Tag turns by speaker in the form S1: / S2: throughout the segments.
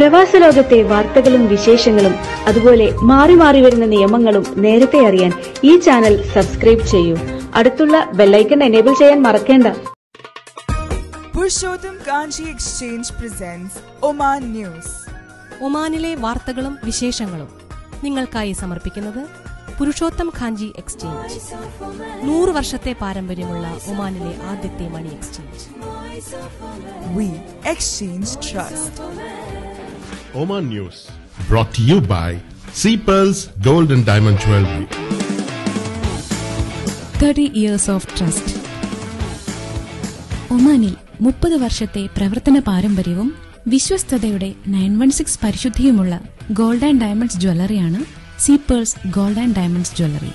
S1: പ്രവാസ ലോകത്തെ വാർത്തകളും വിശേഷങ്ങളും അതുപോലെ മാറി മാറി വരുന്ന നിയമങ്ങളും നേരത്തെ അറിയാൻ ഈ ചാനൽ സബ്സ്ക്രൈബ് ചെയ്യൂ അടുത്തുള്ള ബെല്ലൈക്കൺ എനേബിൾ ചെയ്യാൻ മറക്കേണ്ട
S2: Purushottam Kanchi Exchange presents Oman News.
S3: ഒമാനിലെ വാർത്തകളും വിശേഷങ്ങളും നിങ്ങൾക്കായി സമർപ്പിക്കുന്നത് പുരുഷോത്തം ഖാഞ്ചി എക്സ്ചേഞ്ച് നൂറ് വർഷത്തെ പാരമ്പര്യമുള്ള ഒമാനിലെ ആദ്യത്തെ money exchange
S2: We exchange trust.
S4: Oman News. Brought to you by Sea Pearls Gold and Diamond Jewelry.
S5: 30 years of trust. ഒമാനിൽ മുപ്പത് വർഷത്തെ പ്രവർത്തന പാരമ്പര്യവും വിശ്വസ്തതയുടെ നയൻ വൺ സിക്സ് പരിശുദ്ധിയുമുള്ള ഗോൾഡ് ആൻഡ് ഡയമണ്ട്സ് ജ്വല്ലറിയാണ് sea pearls gold and diamonds jewellery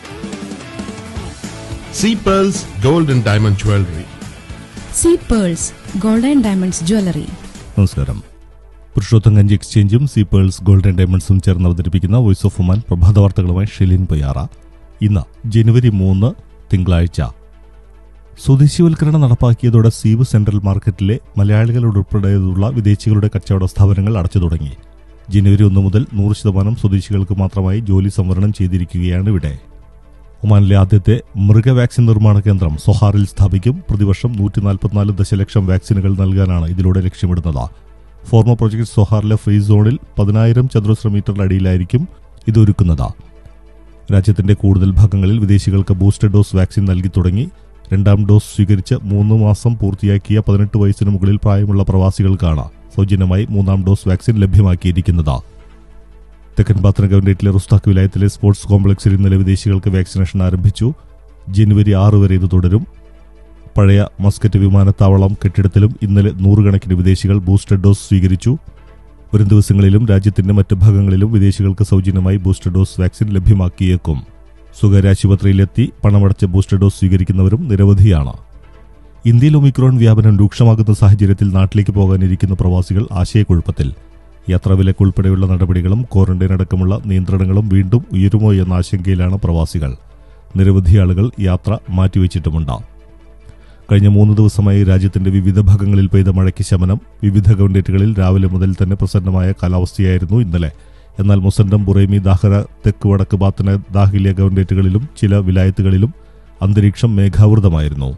S4: Sea Pearls Gold and Diamond Jewelry.
S5: Sea pearls gold and diamonds jewellery
S6: നമസ്കാരം പുരുഷോത്തം കഞ്ചി എക്സ്ചേഞ്ചും സീപ്പേൾസ് ഗോൾഡ് ആൻഡ് ഡയമണ്ട്സും ചേർന്ന് അവതരിപ്പിക്കുന്ന വോയിസ് ഓഫ് ഉമാൻ പ്രഭാത വാർത്തകളുമായി ഷെലിൻ പൊയ്യാറ ഇന്ന് ജനുവരി മൂന്ന് തിങ്കളാഴ്ച സ്വദേശിവൽക്കരണം നടപ്പാക്കിയതോടെ സീവ് സെൻട്രൽ മാർക്കറ്റിലെ മലയാളികളുൾപ്പെടെയുള്ള വിദേശികളുടെ കച്ചവട സ്ഥാപനങ്ങൾ അടച്ചു തുടങ്ങി ജനുവരി ഒന്ന് മുതൽ നൂറ് ശതമാനം സ്വദേശികൾക്ക് മാത്രമായി ജോലി സംവരണം ചെയ്തിരിക്കുകയാണ് ഇവിടെ ഒമാനിലെ ആദ്യത്തെ മൃഗ വാക്സിൻ നിർമ്മാണ കേന്ദ്രം സൊഹാറിൽ സ്ഥാപിക്കും പ്രതിവർഷം നൂറ്റി നാൽപ്പത്തിനാല് ദശലക്ഷം വാക്സിനുകൾ നൽകാനാണ് ഇതിലൂടെ ലക്ഷ്യമിടുന്നത് ഫോർമ പ്രൊജക്ട് സൊഹാറിലെ ഫ്രീ സോണിൽ പതിനായിരം ചതുരശ്ര മീറ്ററിന് അടിയിലായിരിക്കും ഇത് ഒരുക്കുന്നത് രാജ്യത്തിന്റെ കൂടുതൽ ഭാഗങ്ങളിൽ വിദേശികൾക്ക് ബൂസ്റ്റർ ഡോസ് വാക്സിൻ നൽകി തുടങ്ങി രണ്ടാം ഡോസ് സ്വീകരിച്ച് മൂന്ന് മാസം പൂർത്തിയാക്കിയ പതിനെട്ട് വയസ്സിന് മുകളിൽ പ്രായമുള്ള പ്രവാസികൾക്കാണ് സൗജന്യമായി മൂന്നാം ഡോസ് വാക്സിൻ ലഭ്യമാക്കിയിരിക്കുന്നത് തെക്കൻ പാത്ര ഗവൺമെന്റിലെ റുസ്താഖ് വിലായത്തിലെ സ്പോർട്സ് കോംപ്ലക്സിൽ ഇന്നലെ വിദേശികൾക്ക് വാക്സിനേഷൻ ആരംഭിച്ചു ജനുവരി ആറ് വരെ ഇത് തുടരും പഴയ മസ്കറ്റ് വിമാനത്താവളം കെട്ടിടത്തിലും ഇന്നലെ നൂറുകണക്കിന് വിദേശികൾ ബൂസ്റ്റർ ഡോസ് സ്വീകരിച്ചു വരും ദിവസങ്ങളിലും രാജ്യത്തിന്റെ മറ്റ് ഭാഗങ്ങളിലും വിദേശികൾക്ക് സൗജന്യമായി ബൂസ്റ്റർ ഡോസ് വാക്സിൻ ലഭ്യമാക്കിയേക്കും സ്വകാര്യ ആശുപത്രിയിലെത്തി പണമടച്ച് ബൂസ്റ്റർ ഡോസ് സ്വീകരിക്കുന്നവരും നിരവധിയാണ് ഇന്ത്യയിൽ ഒമിക്രോൺ വ്യാപനം രൂക്ഷമാകുന്ന സാഹചര്യത്തിൽ നാട്ടിലേക്ക് പോകാനിരിക്കുന്ന പ്രവാസികൾ ആശയക്കുഴപ്പത്തിൽ യാത്രാവിലക്ക് ഉൾപ്പെടെയുള്ള നടപടികളും ക്വാറന്റൈൻ അടക്കമുള്ള നിയന്ത്രണങ്ങളും വീണ്ടും ഉയരുമോ എന്ന ആശങ്കയിലാണ് പ്രവാസികൾ നിരവധി ആളുകൾ യാത്ര മാറ്റിവെച്ചിട്ടുമുണ്ട് കഴിഞ്ഞ മൂന്ന് ദിവസമായി രാജ്യത്തിന്റെ വിവിധ ഭാഗങ്ങളിൽ പെയ്ത മഴയ്ക്ക് ശമനം വിവിധ ഗവൺമെന്റുകളിൽ രാവിലെ മുതൽ തന്നെ പ്രസന്നമായ കാലാവസ്ഥയായിരുന്നു ഇന്നലെ എന്നാൽ മുസന്റം ബുറൈമി ദാഹര തെക്ക് വടക്ക് ബാത്തന ദാഹിലിയ ഗവൺമെന്റുകളിലും ചില വിലായത്തുകളിലും അന്തരീക്ഷം മേഘാവൃതമായിരുന്നു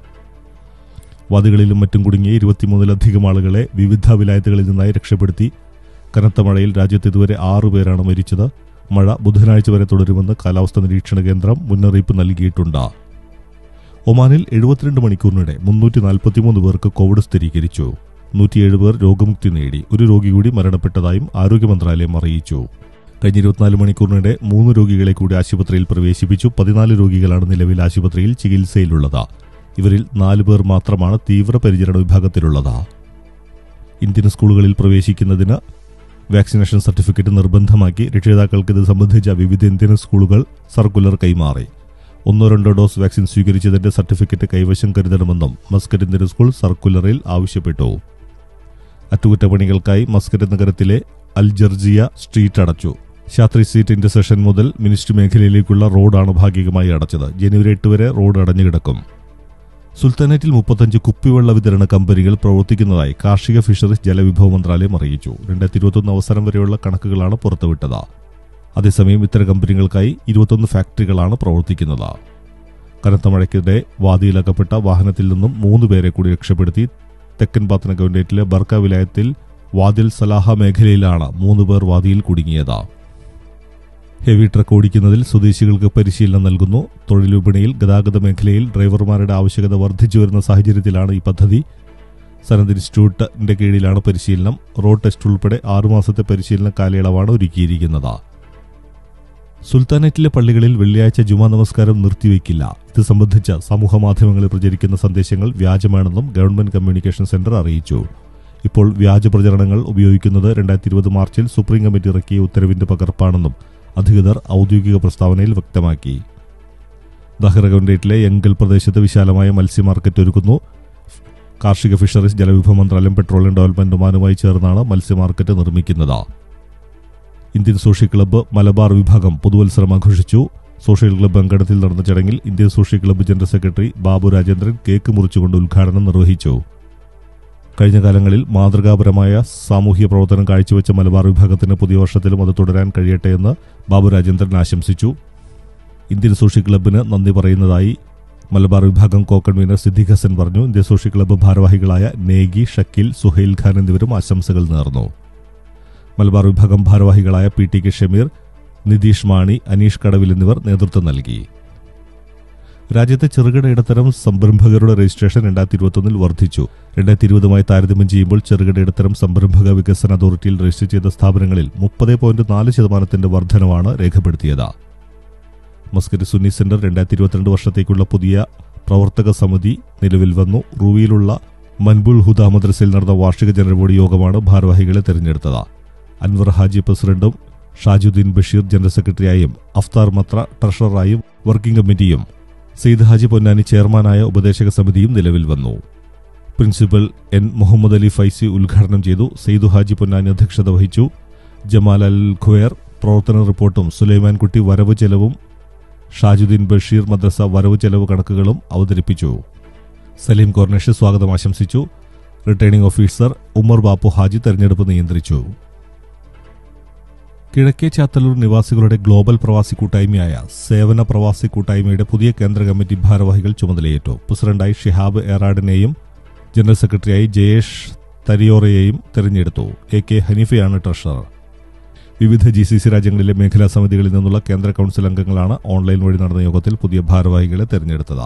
S6: വാദികളിലും മറ്റും കുടുങ്ങിയ ഇരുപത്തിമൂന്നിലധികം ആളുകളെ വിവിധ വിലായത്തുകളിൽ നിന്നായി രക്ഷപ്പെടുത്തി കനത്ത മഴയിൽ രാജ്യത്ത് ഇതുവരെ ആറുപേരാണ് മരിച്ചത് മഴ ബുധനാഴ്ച വരെ തുടരുമെന്ന് കാലാവസ്ഥാ നിരീക്ഷണ കേന്ദ്രം മുന്നറിയിപ്പ് നൽകിയിട്ടുണ്ട് ഒമാനിൽ എഴുപത്തിരണ്ട് മണിക്കൂറിനിടെ മുന്നൂറ്റി നാൽപ്പത്തിമൂന്ന് പേർക്ക് കോവിഡ് സ്ഥിരീകരിച്ചു നൂറ്റിയേഴ് പേർ രോഗമുക്തി നേടി ഒരു രോഗി കൂടി മരണപ്പെട്ടതായും ആരോഗ്യ മന്ത്രാലയം അറിയിച്ചു കഴിഞ്ഞ ഇരുപത്തിനാല് മണിക്കൂറിനിടെ മൂന്ന് രോഗികളെ കൂടി ആശുപത്രിയിൽ പ്രവേശിപ്പിച്ചു പതിനാല് രോഗികളാണ് നിലവിൽ ആശുപത്രിയിൽ ചികിത്സയിലുള്ളത് ഇവരിൽ നാല് പേർ മാത്രമാണ് തീവ്രപരിചരണ വിഭാഗത്തിലുള്ളത് ഇന്ത്യൻ സ്കൂളുകളിൽ പ്രവേശിക്കുന്നതിന് വാക്സിനേഷൻ സർട്ടിഫിക്കറ്റ് നിർബന്ധമാക്കി രക്ഷിതാക്കൾക്ക് ഇത് സംബന്ധിച്ച വിവിധ ഇന്ത്യൻ സ്കൂളുകൾ സർക്കുലർ കൈമാറി ഒന്നോ രണ്ടോ ഡോസ് വാക്സിൻ സ്വീകരിച്ചതിന്റെ സർട്ടിഫിക്കറ്റ് കൈവശം കരുതണമെന്നും മസ്കറ്റ് ഇന്ത്യൻ സ്കൂൾ സർക്കുലറിൽ ആവശ്യപ്പെട്ടു അറ്റകുറ്റപ്പണികൾക്കായി മസ്കറ്റ് നഗരത്തിലെ അൽ ജർജിയ സ്ട്രീറ്റ് അടച്ചു ശാസ്ത്രി സ്ട്രീറ്റ് ഇന്റർസെഷൻ മുതൽ മിനിസ്റ്റർ മേഖലയിലേക്കുള്ള റോഡാണ് ഭാഗികമായി അടച്ചത് ജനുവരി എട്ട് വരെ റോഡ് അടഞ്ഞുകിടക്കും സുൽത്താനേറ്റിൽ മുപ്പത്തഞ്ച് കുപ്പിവെള്ള വിതരണ കമ്പനികൾ പ്രവർത്തിക്കുന്നതായി കാർഷിക ഫിഷറീസ് ജലവിഭവ മന്ത്രാലയം അറിയിച്ചു രണ്ടായിരത്തി ഇരുപത്തൊന്ന് അവസരം വരെയുള്ള കണക്കുകളാണ് പുറത്തുവിട്ടത് അതേസമയം ഇത്തരം കമ്പനികൾക്കായി ഇരുപത്തൊന്ന് ഫാക്ടറികളാണ് പ്രവർത്തിക്കുന്നത് കനത്ത മഴയ്ക്കിടെ വാതിയിലകപ്പെട്ട വാഹനത്തിൽ നിന്നും മൂന്ന് പേരെ കൂടി രക്ഷപ്പെടുത്തി തെക്കൻ പാത്തന ഗവൺമെന്റിലെ ബർക്ക വിലായത്തിൽ വാതിൽ സലാഹ മേഖലയിലാണ് മൂന്ന് പേർ വാതിയിൽ കുടുങ്ങിയത് ഹെവി ട്രക്ക് ഓടിക്കുന്നതിൽ സ്വദേശികൾക്ക് പരിശീലനം നൽകുന്നു തൊഴിൽ വിപണിയിൽ ഗതാഗത മേഖലയിൽ ഡ്രൈവർമാരുടെ ആവശ്യകത വർദ്ധിച്ചു വരുന്ന സാഹചര്യത്തിലാണ് ഈ പദ്ധതി സനത് ഇൻസ്റ്റിറ്റ്യൂട്ടിന്റെ കീഴിലാണ് പരിശീലനം റോഡ് ടെസ്റ്റ് ഉൾപ്പെടെ ആറുമാസത്തെ പരിശീലന കാലയളവാണ് ഒരുക്കിയിരിക്കുന്നത് സുൽത്താനേറ്റിലെ പള്ളികളിൽ വെള്ളിയാഴ്ച ജുമാ നമസ്കാരം നിർത്തിവെക്കില്ല ഇത് സംബന്ധിച്ച് സമൂഹ മാധ്യമങ്ങളിൽ പ്രചരിക്കുന്ന സന്ദേശങ്ങൾ വ്യാജമാണെന്നും ഗവൺമെന്റ് കമ്മ്യൂണിക്കേഷൻ സെന്റർ അറിയിച്ചു ഇപ്പോൾ വ്യാജ പ്രചരണങ്ങൾ ഉപയോഗിക്കുന്നത് രണ്ടായിരത്തി ഇരുപത് മാർച്ചിൽ സുപ്രീം കമ്മിറ്റി ഇറക്കിയ ഉത്തരവിന്റെ പകർപ്പാണെന്നും അധികൃതർ ഔദ്യോഗിക പ്രസ്താവനയിൽ വ്യക്തമാക്കി ദഹ്റ ഗവൺമെന്റിലെ എങ്കൽ പ്രദേശത്ത് വിശാലമായ മത്സ്യ മാർക്കറ്റ് ഒരുക്കുന്നു കാർഷിക ഫിഷറീസ് ജലവിഭവ മന്ത്രാലയം പെട്രോളിയം ഡെവലപ്മെന്റ് ഒമാനുമായി ചേർന്നാണ് മത്സ്യ മാർക്കറ്റ് നിർമ്മിക്കുന്നത് ഇന്ത്യൻ സോഷ്യൽ ക്ലബ്ബ് മലബാർ വിഭാഗം പുതുവത്സരം ആഘോഷിച്ചു സോഷ്യൽ ക്ലബ്ബ് അങ്കണത്തിൽ നടന്ന ചടങ്ങിൽ Indian social club general secretary Babu Rajendran cake മുറിച്ചുകൊണ്ട് ഉദ്ഘാടനം നിർവഹിച്ചു കഴിഞ്ഞ കാലങ്ങളിൽ മാതൃകാപരമായ സാമൂഹ്യ പ്രവർത്തനം കാഴ്ചവെച്ച മലബാർ വിഭാഗത്തിന് പുതിയ വർഷത്തിലും അത് തുടരാൻ കഴിയട്ടെ എന്ന് ബാബു രാജേന്ദ്രൻ ആശംസിച്ചു ഇന്ത്യൻ സോഷ്യൽ ക്ലബിന് നന്ദി പറയുന്നതായി മലബാർ വിഭാഗം കോ കൺവീനർ സിദ്ദിഖ് ഹസൻ പറഞ്ഞു ഇന്ത്യൻ സോഷ്യൽ ക്ലബ്ബ് ഭാരവാഹികളായ നേഗി ഷക്കീൽ സുഹൈൽ ഖാൻ എന്നിവരും ആശംസകൾ നേർന്നു മലബാർ വിഭാഗം ഭാരവാഹികളായ P T K Shameer Nitheesh Mani Aneesh Kadavil എന്നിവർ നേതൃത്വം നൽകി രാജ്യത്തെ ചെറുകിട ഇടത്തരം സംരംഭകരുടെ രജിസ്ട്രേഷൻ രണ്ടായിരത്തി ഇരുപത്തൊന്നിൽ വർദ്ധിച്ചു രണ്ടായിരത്തി ഇരുപതുമായി താരതമ്യം ചെയ്യുമ്പോൾ ചെറുകിട ഇടത്തരം സംരംഭക വികസന അതോറിറ്റിയിൽ രജിസ്റ്റർ ചെയ്ത സ്ഥാപനങ്ങളിൽ മുപ്പത് പോയിന്റ് നാല് ശതമാനത്തിന്റെ വർധനവാണ് രേഖപ്പെടുത്തിയത് മസ്കറ്റ് സുന്നി സെന്റർ രണ്ടായിരത്തി ഇരുപത്തിരണ്ട് വർഷത്തേക്കുള്ള പുതിയ പ്രവർത്തക സമിതി നിലവിൽ വന്നു റൂവിയിലുള്ള മൻബുൽ ഹുദ മദ്രസയിൽ നടന്ന വാർഷിക ജനറൽ ബോഡി യോഗമാണ് ഭാരവാഹികളെ തെരഞ്ഞെടുത്തത് അൻവർ ഹാജി പ്രസിഡന്റും ഷാജുദ്ദീൻ ബഷീർ ജനറൽ സെക്രട്ടറിയായും അഫ്താർ മത്ര ട്രഷററായും വർക്കിംഗ് കമ്മിറ്റിയും സെയ്ദ് ഹാജി പൊന്നാനി ചെയർമാനായ ഉപദേശക സമിതിയും നിലവിൽ വന്നു പ്രിൻസിപ്പൽ എൻ മുഹമ്മദ് അലി ഫൈസി ഉദ്ഘാടനം ചെയ്തു സെയ്ദു ഹാജി പൊന്നാനി അധ്യക്ഷത വഹിച്ചു ജമാൽ അൽ ഖുയർ പ്രവർത്തന റിപ്പോർട്ടും സുലൈമാൻകുട്ടി വരവ് ചെലവും ഷാജുദ്ദീൻ ബഷീർ മദ്രസ വരവ് ചെലവ് കണക്കുകളും അവതരിപ്പിച്ചു സലീം കോർണേഷ് സ്വാഗതം ആശംസിച്ചു റിട്ടേണിംഗ് ഓഫീസർ ഉമർ ബാപ്പു ഹാജി തെരഞ്ഞെടുപ്പ് നിയന്ത്രിച്ചു കിഴക്കേ ചാത്തല്ലൂർ നിവാസികളുടെ ഗ്ലോബൽ പ്രവാസി കൂട്ടായ്മയായ സേവന പ്രവാസി കൂട്ടായ്മയുടെ പുതിയ കേന്ദ്ര കമ്മിറ്റി ഭാരവാഹികൾ ചുമതലയേറ്റു പ്രസിഡന്റായി ഷിഹാബ് ഏറാഡിനെയും ജനറൽ സെക്രട്ടറിയായി ജയേഷ് തരിയോറയെയും തെരഞ്ഞെടുത്തു എ കെ ഹനീഫയാണ് ട്രഷറർ വിവിധ ജി സി സി രാജ്യങ്ങളിലെ മേഖലാ സമിതികളിൽ നിന്നുള്ള കേന്ദ്ര കൌൺസിൽ അംഗങ്ങളാണ് ഓൺലൈൻ വഴി നടന്ന യോഗത്തിൽ പുതിയ ഭാരവാഹികളെ തെരഞ്ഞെടുത്തത്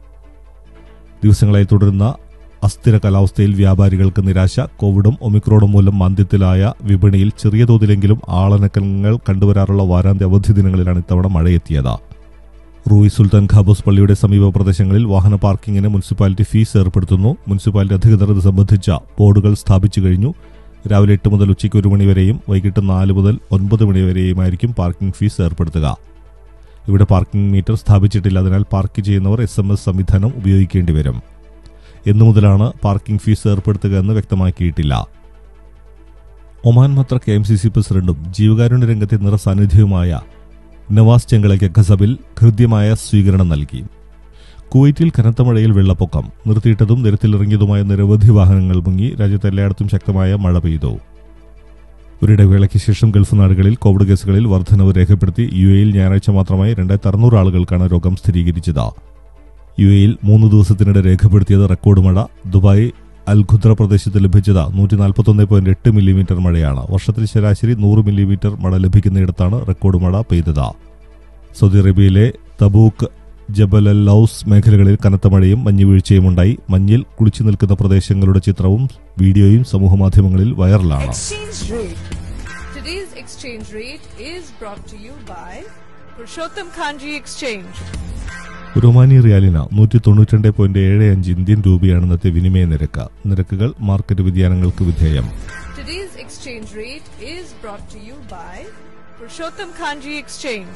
S6: ദിവസങ്ങളായി തുടരുന്ന അസ്ഥിര കാലാവസ്ഥയിൽ വ്യാപാരികൾക്ക് നിരാശ കോവിഡും ഒമിക്രോണും മൂലം മന്ദ്യത്തിലായ വിപണിയിൽ ചെറിയ തോതിലെങ്കിലും ആളനക്കങ്ങൾ കണ്ടുവരാറുള്ള വാരാന്ത്യ അവധി ദിനങ്ങളിലാണ് ഇത്തവണ മഴയെത്തിയത് റൂയി സുൽത്താൻ ഖാബൂസ് പള്ളിയുടെ സമീപ പ്രദേശങ്ങളിൽ വാഹന പാർക്കിങ്ങിന് മുനിസിപ്പാലിറ്റി ഫീസ് ഏർപ്പെടുത്തുന്നു മുനിസിപ്പാലിറ്റി അധികൃതർ ഇത് സംബന്ധിച്ച ബോർഡുകൾ സ്ഥാപിച്ചു കഴിഞ്ഞു രാവിലെ എട്ട് മുതൽ ഉച്ചയ്ക്ക് ഒരു മണിവരെയും വൈകിട്ട് നാല് മുതൽ ഒൻപത് മണിവരെയുമായിരിക്കും പാർക്കിംഗ് ഫീസ് ഏർപ്പെടുത്തുക ഇവിടെ പാർക്കിംഗ് മീറ്റർ സ്ഥാപിച്ചിട്ടില്ല അതിനാൽ പാർക്ക് ചെയ്യുന്നവർ എസ് എം എസ് സംവിധാനം ഉപയോഗിക്കേണ്ടി വരും എന്നു മുതലാണ് പാർക്കിംഗ് ഫീസ് ഏർപ്പെടുത്തുക എന്ന് വ്യക്തമാക്കിയിട്ടില്ല Oman Muttrah K M C C പ്രസിഡന്റും ജീവകാരുണ്യ രംഗത്തെ നിറസാന്നിധ്യവുമായ നവാസ് ചെങ്കളയ്ക്ക് ഖസബിൽ ഹൃദ്യമായ സ്വീകരണം നൽകി കുവൈറ്റിൽ കനത്ത മഴയിൽ വെള്ളപ്പൊക്കം നിർത്തിയിട്ടതും നിരത്തിലിറങ്ങിയതുമായ നിരവധി വാഹനങ്ങൾ മുങ്ങി രാജ്യത്ത് എല്ലായിടത്തും ശക്തമായ മഴ പെയ്തു ഒരിടവേളയ്ക്ക് ശേഷം ഗൾഫ് നാടുകളിൽ കോവിഡ് കേസുകളിൽ വർധനവ് രേഖപ്പെടുത്തി യു എയിൽ ഞായറാഴ്ച മാത്രമായി രണ്ടായിരത്തി അറുന്നൂറ് ആളുകൾക്കാണ് രോഗം സ്ഥിരീകരിച്ചത് യു എയിൽ മൂന്ന് ദിവസത്തിനിടെ രേഖപ്പെടുത്തിയത് റെക്കോർഡ് മഴ ദുബായ് അൽ ഖുദ്ര പ്രദേശത്ത് ലഭിച്ചത് നൂറ്റി നാൽപ്പത്തൊന്ന് പോയിന്റ് എട്ട് മില്ലിമീറ്റർ മഴയാണ് വർഷത്തിൽ ശരാശരി നൂറ് മില്ലിമീറ്റർ മഴ ലഭിക്കുന്നിടത്താണ് റെക്കോർഡ് മഴ പെയ്തത് സൗദി അറേബ്യയിലെ തബൂക്ക് ജബൽ അൽ ലൌസ് മേഖലകളിൽ കനത്ത മഴയും മഞ്ഞുവീഴ്ചയും ഉണ്ടായി മഞ്ഞിൽ കുളിച്ചു നിൽക്കുന്ന പ്രദേശങ്ങളുടെ ചിത്രവും വീഡിയോയും സമൂഹമാധ്യമങ്ങളിൽ വൈറലാണ്
S2: Exchange rate.
S7: Today's exchange rate is brought to you by Purushottam Kanji Exchange.
S6: ഒരു ഒമാനി റിയാലിന് നൂറ്റി തൊണ്ണൂറ്റി പോയിന്റ് ഏഴ് അഞ്ച് ഇന്ത്യൻ രൂപയാണ് ഇന്നത്തെ വിനിമയ നിരക്ക് നിരക്കുകൾ മാർക്കറ്റ് വ്യതിയാനങ്ങൾക്ക് വിധേയം
S7: Today's exchange rate is brought to you by Purushottam Kanji Exchange.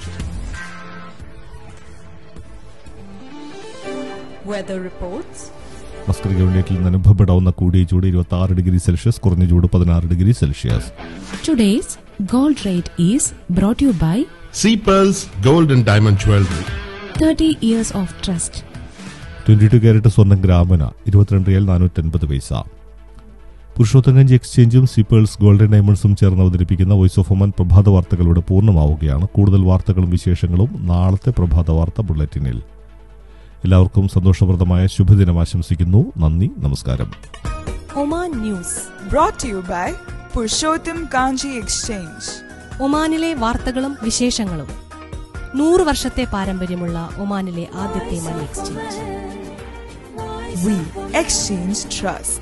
S7: Weather reports.
S6: Muscat യൂണിറ്റിൽ നിന്ന് അനുഭവപ്പെടാവുന്ന കൂടിയ ചൂട് ഇരുപത്തി ആറ് ഡിഗ്രി സെൽഷ്യസ് കുറഞ്ഞ ചൂട് പതിനാറ് degree Celsius
S5: Today's gold rate is brought to you by
S4: Sea Pearls Gold and Diamond Jewelry.
S5: 30 years of trust.
S6: Twenty two carat സ്വർണ്ണം ഗ്രാമിന് ഇരുപത്തിരണ്ട് റിയൽ നാനൂറ്റൻപത് പൈസ പുരുഷോത്തങ്കഞ്ചി എക്സ്ചേഞ്ചും സീപ്പേഴ്സ് ഗോൾഡൻ ഡയമണ്ട്സും ചേർന്ന് അവതരിപ്പിക്കുന്ന വോയിസ് ഓഫ് ഒമൻ പ്രഭാത വാർത്തകളുടെ പൂർണ്ണമാവുകയാണ് കൂടുതൽ വാർത്തകളും വിശേഷങ്ങളും നാളത്തെ പ്രഭാത വാർത്ത ബുള്ളറ്റിനിൽ എല്ലാവർക്കും സന്തോഷപ്രദമായ ശുഭദിനം ആശംസിക്കുന്നു നന്ദി നമസ്കാരം
S3: Oman news
S2: Brought to you by Purushottam Kanji Exchange.
S3: ഒമാനിലെ വാർത്തകളും വിശേഷങ്ങളും നൂറ് വർഷത്തെ പാരമ്പര്യമുള്ള ഒമാനിലെ ആദ്യത്തെ money exchange
S2: We exchange trust.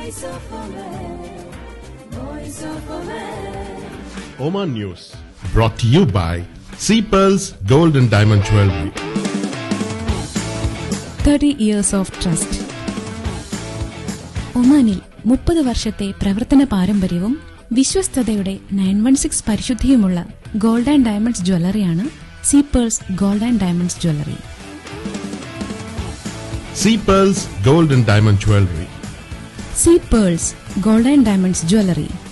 S4: Oman News. Brought to you by Sea Pearls Gold and Diamond Jewelry.
S5: 30 years of trust. ഒമാനിൽ മുപ്പത് വർഷത്തെ പ്രവർത്തന പാരമ്പര്യവും വിശ്വസ്തതയുടെ നയൻ വൺ സിക്സ് പരിശുദ്ധിയുമുള്ള ഗോൾഡ് ആൻഡ് ഡയമണ്ട്സ് ജ്വല്ലറിയാണ് sea pearls gold and diamonds jewellery
S4: Sea Pearls Gold and Diamond Jewelry.
S5: Sea pearls gold and diamonds jewellery